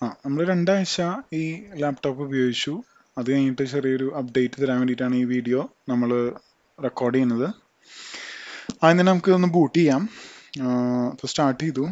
ആ നമ്മൾ രണ്ടാഴ്ച ഈ ലാപ്ടോപ്പ് ഉപയോഗിച്ചു അത് കഴിഞ്ഞിട്ട് ചെറിയൊരു അപ്ഡേറ്റ് തരാൻ വേണ്ടിയിട്ടാണ് ഈ വീഡിയോ നമ്മൾ റെക്കോർഡ് ചെയ്യുന്നത് ആദ്യം തന്നെ നമുക്ക് ഒന്ന് ബൂട്ട് ചെയ്യാം ഇപ്പോൾ സ്റ്റാർട്ട് ചെയ്തു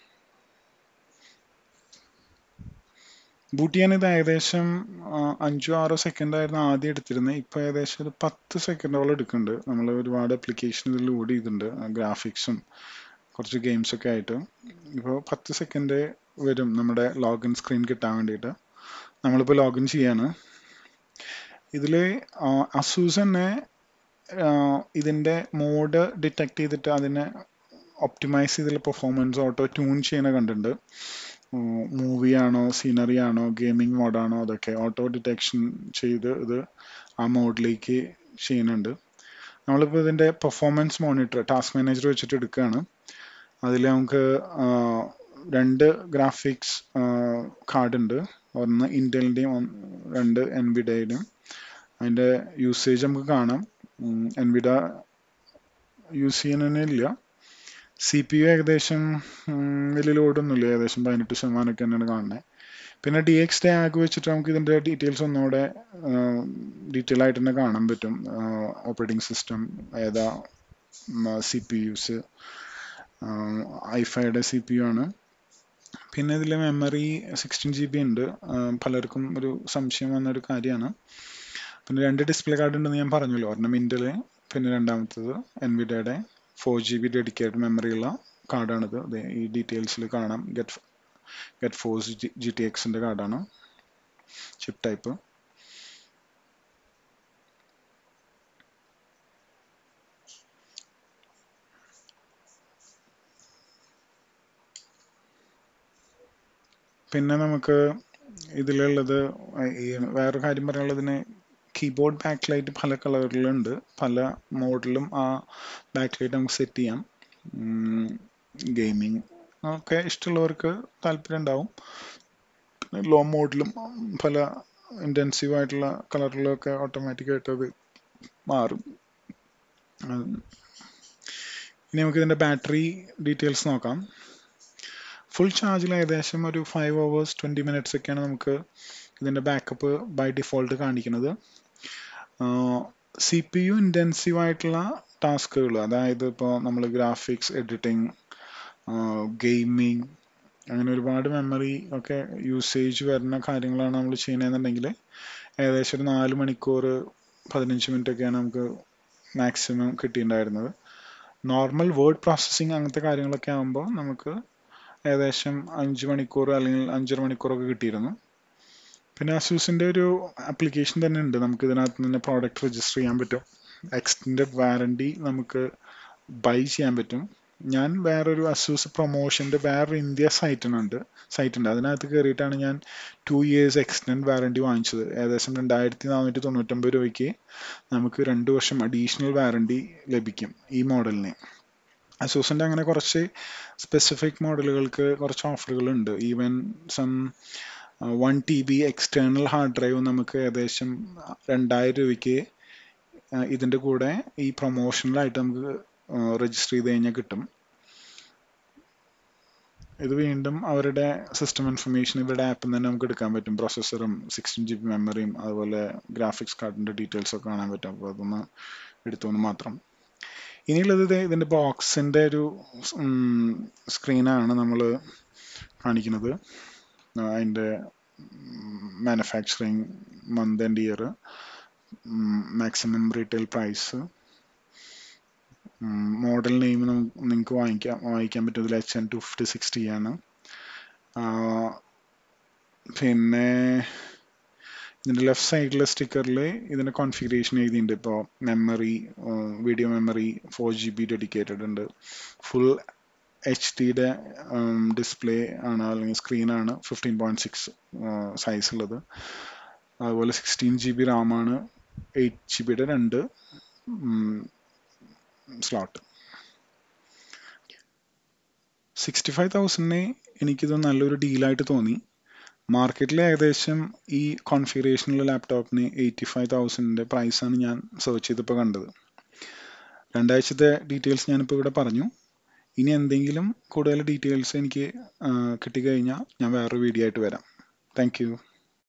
ബൂട്ട് ചെയ്യാൻ ഇത് ഏകദേശം ആ, അഞ്ചോ ആറോ സെക്കൻഡ് ആയിരുന്നു ആദ്യം എടുത്തിരുന്നത് ഇപ്പോൾ ഏകദേശം ഒരു പത്ത് സെക്കൻഡോളം എടുക്കുന്നുണ്ട് നമ്മൾ ഒരുപാട് അപ്ലിക്കേഷൻ ഇതിൽ ലോഡ് ചെയ്തിട്ടുണ്ട് ഗ്രാഫിക്സും കുറച്ച് ഗെയിംസ് ഒക്കെ ആയിട്ട് ഇപ്പോൾ പത്ത് സെക്കൻഡ് വരും നമ്മുടെ ലോഗിൻ സ്ക്രീൻ കിട്ടാൻ വേണ്ടിയിട്ട് നമ്മളിപ്പോൾ ലോഗിൻ ചെയ്യാണ് ഇതിൽ അസൂസ് തന്നെ ഇതിൻ്റെ മോഡ് ഡിറ്റക്ട് ചെയ്തിട്ട് അതിനെ ഒപ്റ്റിമൈസ് ചെയ്തിട്ടുള്ള പെർഫോമൻസ് ഓട്ടോ ട്യൂൺ ചെയ്യണ കണ്ടിട്ടുണ്ട് മൂവി ആണോ സീനറി ആണോ ഗെയിമിംഗ് മോഡാണോ അതൊക്കെ ഓട്ടോ ഡിറ്റക്ഷൻ ചെയ്ത് ഇത് ആ മോഡിലേക്ക് ചെയ്യുന്നുണ്ട് നമ്മളിപ്പോൾ ഇതിൻ്റെ പെർഫോമൻസ് മോണിറ്റർ ടാസ്ക് മാനേജർ വെച്ചിട്ട് എടുക്കുകയാണ് അതിൽ നമുക്ക് ആ, രണ്ട് ഗ്രാഫിക്സ് കാർഡ് ഉണ്ട് ഒന്ന് ഇൻറ്റലിൻ്റെയും രണ്ട് എൻവിഡയുടെയും അതിൻ്റെ യൂസേജ് നമുക്ക് കാണാം എൻവിഡ യൂസ് ചെയ്യുന്നതിനില്ല സി പി യു ഏകദേശം ഉം, വലിയ ലോഡൊന്നുമില്ല ഏകദേശം പതിനെട്ട് ശതമാനമൊക്കെ തന്നെയാണ് കാണുന്നത് പിന്നെ ഡി എക്സ് ടാഗ് വെച്ചിട്ട് നമുക്ക് ഇതിൻ്റെ ഡീറ്റെയിൽസ് ഒന്നുകൂടെ ഡീറ്റെയിൽ ആയിട്ട് തന്നെ കാണാൻ പറ്റും ഓപ്പറേറ്റിംഗ് സിസ്റ്റം ഏതാ സി പി യുസ് ഐഫൈയുടെ സി പി യു ആണ് പിന്നെ ഇതിൽ മെമ്മറി സിക്സ്റ്റീൻ ജി ബി ഉണ്ട് ആ, പലർക്കും ഒരു സംശയം വന്ന ഒരു കാര്യമാണ് പിന്നെ രണ്ട് ഡിസ്പ്ലേ കാർഡ് ഉണ്ടെന്ന് ഞാൻ പറഞ്ഞല്ലോ ഒരെണ്ണം ഇൻറ്റൽ പിന്നെ രണ്ടാമത്തത് എൻവിഡയുടെ four G B dedicated memory ഉള്ള കാർഡാണിത് ദേ ഈ ഡീറ്റെയിൽസിൽ കാണാം get GeForce G T എക്സിൻ്റെ കാർഡാണ് ചിപ്പ് ടൈപ്പ് പിന്നെ നമുക്ക് ഇതിലുള്ളത് ഈ വേറൊരു കാര്യം പറയാനുള്ളതിന് കീബോർഡ് ബാക്ക് ലൈറ്റ് പല കളറിലുണ്ട് പല മോഡലും ആ ബാക്ക് ലൈറ്റ് നമുക്ക് സെറ്റ് ചെയ്യാം ഗെയിമിങ് ഒക്കെ ഇഷ്ടമുള്ളവർക്ക് താല്പര്യം ഉണ്ടാവും ലോ മോഡിലും പല ഇൻറ്റൻസീവ് ആയിട്ടുള്ള കളറിലൊക്കെ ഓട്ടോമാറ്റിക്കായിട്ട് അത് മാറും ഉം. ഇനി നമുക്ക് ഇതിൻ്റെ ബാറ്ററി ഡീറ്റെയിൽസ് നോക്കാം ഫുൾ ചാർജിൽ ഏകദേശം ഒരു ഫൈവ് അവേഴ്സ് ട്വൻറ്റി മിനിറ്റ്സ് ഒക്കെയാണ് നമുക്ക് ഇതിൻ്റെ ബാക്കപ്പ് ബൈ ഡിഫോൾട്ട് കാണിക്കുന്നത് സി പി യു ഇൻറ്റൻസീവ് ആയിട്ടുള്ള ടാസ്കുകൾ അതായത് ഇപ്പോൾ നമ്മൾ ഗ്രാഫിക്സ് എഡിറ്റിംഗ് ഗെയിമിങ് അങ്ങനെ ഒരുപാട് മെമ്മറി ഒക്കെ യൂസേജ് വരുന്ന കാര്യങ്ങളാണ് നമ്മൾ ചെയ്യണമെന്നുണ്ടെങ്കിൽ ഏകദേശം ഒരു നാല് മണിക്കൂർ പതിനഞ്ച് മിനിറ്റ് ഒക്കെയാണ് നമുക്ക് മാക്സിമം കിട്ടിയിട്ടുണ്ടായിരുന്നത് നോർമൽ വേർഡ് പ്രോസസ്സിങ് അങ്ങനത്തെ കാര്യങ്ങളൊക്കെ ആകുമ്പോൾ നമുക്ക് ഏകദേശം അഞ്ച് മണിക്കൂർ അല്ലെങ്കിൽ അഞ്ചര മണിക്കൂറൊക്കെ കിട്ടിയിരുന്നു പിന്നെ അസൂസിൻ്റെ ഒരു ആപ്ലിക്കേഷൻ തന്നെ ഉണ്ട് നമുക്ക് ഇതിനകത്ത് തന്നെ പ്രോഡക്റ്റ് രജിസ്റ്റർ ചെയ്യാൻ പറ്റും എക്സ്റ്റൻഡഡ് വാറണ്ടി നമുക്ക് ബൈ ചെയ്യാൻ പറ്റും ഞാൻ വേറൊരു അസൂസ് പ്രൊമോഷൻ്റെ വേറൊരു ഇന്ത്യ സൈറ്റിനുണ്ട് സൈറ്റ് ഉണ്ട് അതിനകത്ത് കയറിയിട്ടാണ് ഞാൻ ടു ഇയേഴ്സ് എക്സ്റ്റൻഡ് വാറണ്ടി വാങ്ങിച്ചത് ഏകദേശം രണ്ടായിരത്തി നാനൂറ്റി തൊണ്ണൂറ്റൊമ്പത് രൂപയ്ക്ക് നമുക്ക് രണ്ട് വർഷം അഡീഷണൽ വാറണ്ടി ലഭിക്കും ഈ മോഡലിന് അസൂസിൻ്റെ അങ്ങനെ കുറച്ച് സ്പെസിഫിക് മോഡലുകൾക്ക് കുറച്ച് ഓഫറുകളുണ്ട് even some one T B external hard drive നമുക്ക് ഏകദേശം രണ്ടായിരം രൂപയ്ക്ക് ഇതിൻ്റെ കൂടെ ഈ പ്രൊമോഷണലായിട്ട് നമുക്ക് രജിസ്റ്റർ ചെയ്ത് കഴിഞ്ഞാൽ കിട്ടും ഇത് വീണ്ടും അവരുടെ സിസ്റ്റം ഇൻഫർമേഷൻ ഇവരുടെ ആപ്പിൽ തന്നെ നമുക്ക് എടുക്കാൻ പറ്റും പ്രോസസ്സറും സിക്സ്റ്റീൻ ജി ബി മെമ്മറിയും അതുപോലെ ഗ്രാഫിക്സ് കാർഡിൻ്റെ ഡീറ്റെയിൽസ് ഒക്കെ കാണാൻ പറ്റും അപ്പോൾ അതൊന്ന് എടുത്തോന്ന് മാത്രം ഇനിയുള്ളത് ഇത് ഇതിൻ്റെ ബോക്സിൻ്റെ ഒരു സ്ക്രീനാണ് നമ്മൾ കാണിക്കുന്നത് അതിൻ്റെ manufacturing month and year maximum retail price model name നിങ്ങൾക്ക് വാങ്ങിക്കാം വാങ്ങിക്കാൻ പറ്റും ഇതിൽ H N two fifty sixty ആണ് ആ, പിന്നെ ഇതിൻ്റെ ലെഫ്റ്റ് സൈഡിലെ സ്റ്റിക്കറിൽ ഇതിൻ്റെ കോൺഫിഗറേഷൻ എഴുതിയിട്ടുണ്ട് ഇപ്പോൾ memory video memory four G B dedicated ഉണ്ട് ഫുൾ എച്ച് ഡിയുടെ ഡിസ്പ്ലേ ആണ് അല്ലെങ്കിൽ സ്ക്രീനാണ് ഫിഫ്റ്റീൻ പോയിൻറ്റ് സിക്സ് സൈസ് ഉള്ളത് അതുപോലെ സിക്സ്റ്റീൻ ജി ബി റാമാണ് എയ്റ്റ് ജി ബിയുടെ രണ്ട് സ്ലോട്ട് സിക്സ്റ്റി ഫൈവ് തൗസൻഡിന് എനിക്കിത് നല്ലൊരു ഡീലായിട്ട് തോന്നി മാർക്കറ്റിൽ ഏകദേശം ഈ കോൺഫിഗറേഷനുള്ള ലാപ്ടോപ്പിന് എയ്റ്റി ഫൈവ് തൗസൻഡിൻ്റെ പ്രൈസാണ് ഞാൻ സെർച്ച് ചെയ്തപ്പോൾ കണ്ടത് രണ്ടാഴ്ചത്തെ ഡീറ്റെയിൽസ് ഞാനിപ്പോൾ ഇവിടെ പറഞ്ഞു ഇനി എന്തെങ്കിലും കൂടുതൽ ഡീറ്റെയിൽസ് എനിക്ക് ആ, കിട്ടിക്കഴിഞ്ഞാൽ ഞാൻ വേറൊരു വീഡിയോ ആയിട്ട് വരാം താങ്ക് യു